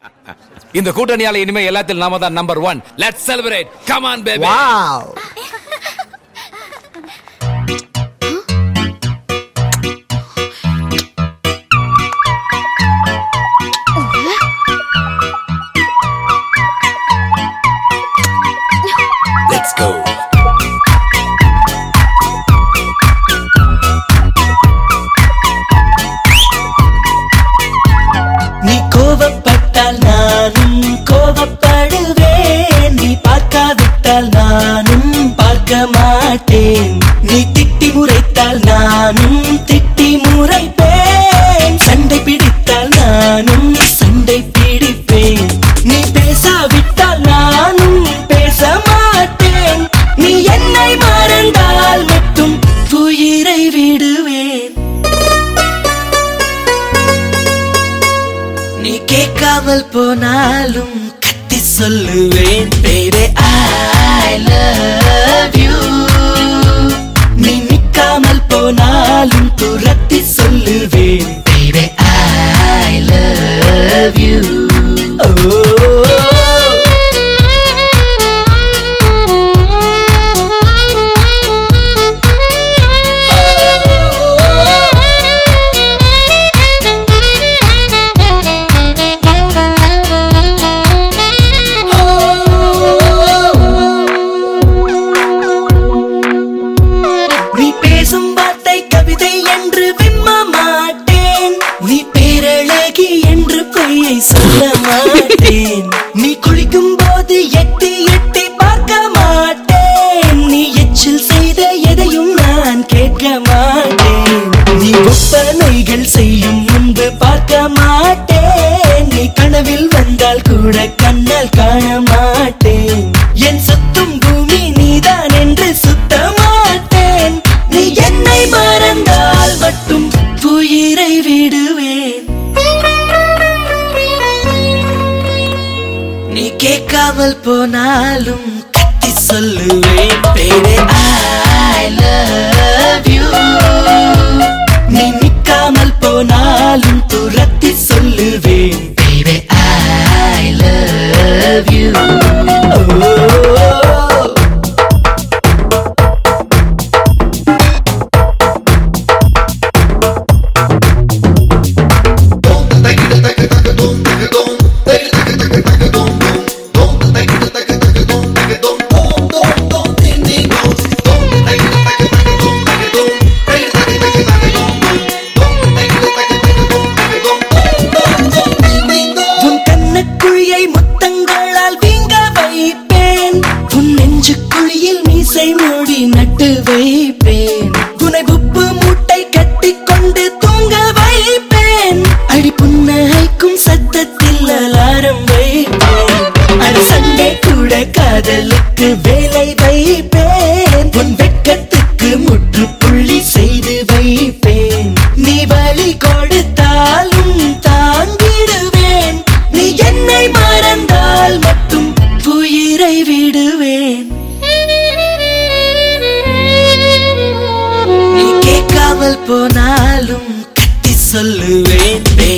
இந்த கூட்டணியால இனிமே எல்லாத்திலும் நாம தான் number one let's celebrate come on baby wow let's go நீ கோபப்பட்டால் நானும் கோபப்படுவேன் நீ பார்க்காவிட்டால் நானும் பார்க்க மாட்டேன் நீ திட்டி முறைத்தால் நானும் திட்டி முறைப்பேன் சண்டை பிடித்தால் நானும் சண்டை பிடிப்பேன் நீ பேசாவிட்டால் நானும் பேச மாட்டேன் நீ என்னை மறந்தால் மட்டும் உயிரை விடுவேன் நீ கேட்காமல் போனாலும் கத்தி சொல்லுவேன் baby I love you நீ நிக்காமல் போனாலும் துரத்தி சொல்லுவேன் baby I love you oh. நீ பேசும் வார்த்தை கவிதை என்று விம்ம மாட்டேன் நீ பேரழகி என்று பொய்யை சொல்ல மாட்டேன் நீ குளிக்கும் போது எட்டி எட்டி பார்க்க மாட்டேன் நீ எச்சில் செய்த எதையும் நான் கேட்க மாட்டேன் நீ ஒப்பனைகள் செய்யும் முன்பு பார்க்க மாட்டேன் நீ கனவில் வந்தால் கூட கண்ணால் காண மாட்டேன் என் சுத்தும் பூமி நீதான் என்று சுத்த மாட்டேன் நீ என்னை மறந்தால் மட்டும் உயிரை விடுவேன் நீ கேட்காமல் போனாலும் கத்தி சொல்லுவேன் baby I love you நீ நிக்காமல் போனாலும் துரத்தி சொல்லுவேன் baby I love you oh. உன் கண்ணக்குழியை முத்தங்களால் வீங்க வைப்பேன் உன் நெஞ்சு குழியில் மீசை மூடி நட்டு வைப்பேன் உனை உப்பு மூட்டை கட்டி கொண்டு தூங்க வைப்பேன் அடி புன்னகைக்கும் சத்தத்தில் அலாரம் வைப்பேன் அடி சண்டை கூட காதலுக்கு வேலை வைப்பேன் உன் வெட்கத்துக்கு முற்றுப்புள்ளி செய்து வைப்பேன் நீ வழி கொடுத்தாலும் தாங்கிடுவேன் நீ என்னை மறந்தால் மட்டும் உயிரை விடுவேன் நீ கேட்காமல் போனாலும் கத்தி சொல்லுவேன்